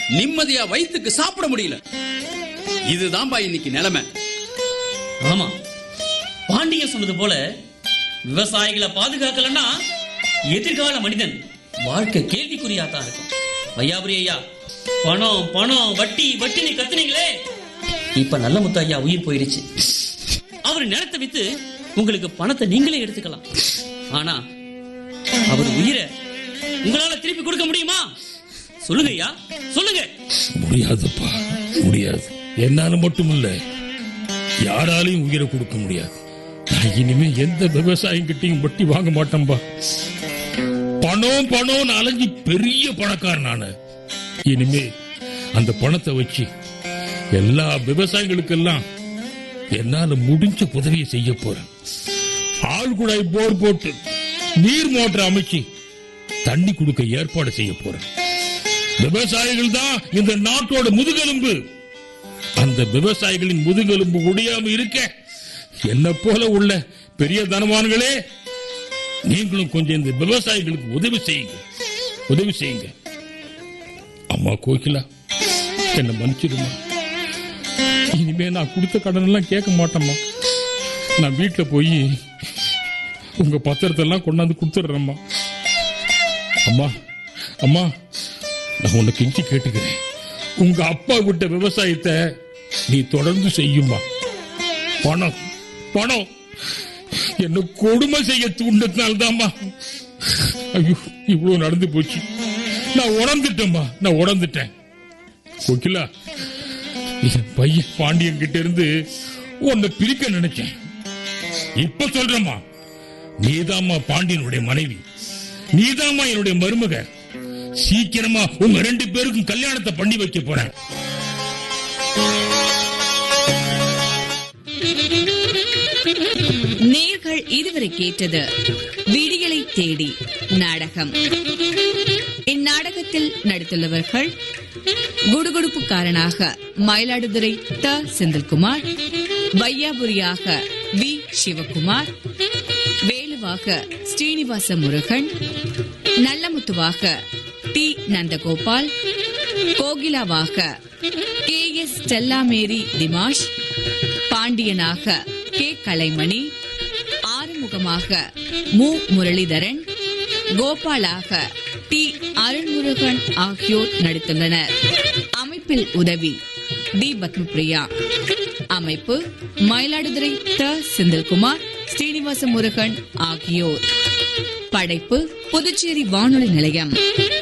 நிம்மதியா வயித்துக்கு சாப்பிட முடியல இதுதான்பா இன்னைக்கு நிலைமை ஆமா பாண்டியன் சொன்னது போல விவசாயிகளை பாதுகாக்கலன்னா எதிர்கால மனிதன் வாழ்க்கை கேள்விக்குறியாத்தான் இருக்கும் வையாபுரி ஐயா பணம் பணம் வட்டி வட்டின்னு கத்துனீங்களே இப்ப நல்ல முத்து ஐயா உயிர் போயிருச்சு அவர் நிலத்தை வித்து உங்களுக்கு பணத்தை நீங்களே எடுத்துக்கலாம் ஆனா அவர் உயிரை உங்களால திருப்பி கொடுக்க முடியுமா சொல்லுங்க ஐயா சொல்லுங்க முடியாதுப்பா முடியாது என்னால மட்டும் இல்ல யாராலையும் உயிரை கொடுக்க முடியாது நான் இனிமே எந்த விவசாயம் கிட்டையும் வட்டி வாங்க மாட்டேன்பா பணம் பணம் அலைஞ்சு பெரிய பணக்காரன் நானு இனிமே அந்த பணத்தை வச்சு எல்லா விவசாயிகளுக்கெல்லாம் என்னால முடிஞ்ச உதவியை செய்ய போறேன் ஆள் குழாய் போர் போட்டு நீர் மோட்டர் அமைச்சு தண்ணி கொடுக்க ஏற்பாடு செய்ய போறேன் விவசாயிகள் தான் இந்த நாட்டோட முதுகெலும்பு அந்த விவசாயிகளின் முதுகெலும்பு ஒடியாம இருக்க என்ன போல உள்ள பெரிய தனவான்களே நீங்களும் கொஞ்சம் இந்த விவசாயிகளுக்கு உதவி செய்யுங்க உதவி செய்யுங்க அம்மா கோகிலா என்ன மன்னிச்சிடுமா இனிமே நான் கொடுத்த கடன் எல்லாம் கேட்க மாட்டேம்மா நான் வீட்டுல போய் உங்க பத்திரத்தை எல்லாம் கொண்டாந்து கொடுத்துடுறேம்மா அம்மா அம்மா நான் உன்னை கெஞ்சி கேட்டுக்கிறேன் உங்க அப்பா விட்ட விவசாயத்தை நீ தொடர்ந்து செய்யுமா பணம் பணம் என்ன கொடுமை செய்ய தூண்டதுனால்தாம்மா ஐயோ இவ்வளவு நடந்து போச்சு நான் உணர்ந்துட்டேம்மா நான் உணர்ந்துட்டேன் கோகிலா என் பையன் பாண்டியன் கிட்ட இருந்து உன்னை பிரிக்க நினைச்சேன் இப்ப சொல்றேம்மா நீதாம்மா பாண்டியனுடைய மனைவி நீதாம்மா என்னுடைய மருமக சீக்கிரமா உங்க ரெண்டு பேருக்கும் கல்யாணத்தை பண்ணி வைக்க போறேன் நேர்கள் இதுவரை கேட்டது விடியலை தேடி நாடகம் இந்நாடகத்தில் நடித்துள்ளவர்கள் குடுகுடுப்புக்காரனாக மயிலாடுதுறை த செந்தில்குமார் வையாபுரியாக வி சிவகுமார் வேலுவாக ஸ்ரீனிவாச முருகன் நல்லமுத்துவாக டி நந்தகோபால் கோகிலாவாக கே எஸ் ஸ்டெல்லாமேரி திமாஷ் பாண்டியனாக கே கலைமணி ஆறுமுகமாக மு முரளிதரன் கோபாலாக டி அருண்முருகன் ஆகியோர் நடித்துள்ளனர் அமைப்பில் உதவி டி பத்மபிரியா அமைப்பு மயிலாடுதுறை த செந்தில்குமார் ஸ்ரீனிவாச முருகன் ஆகியோர் படைப்பு புதுச்சேரி வானொலி நிலையம்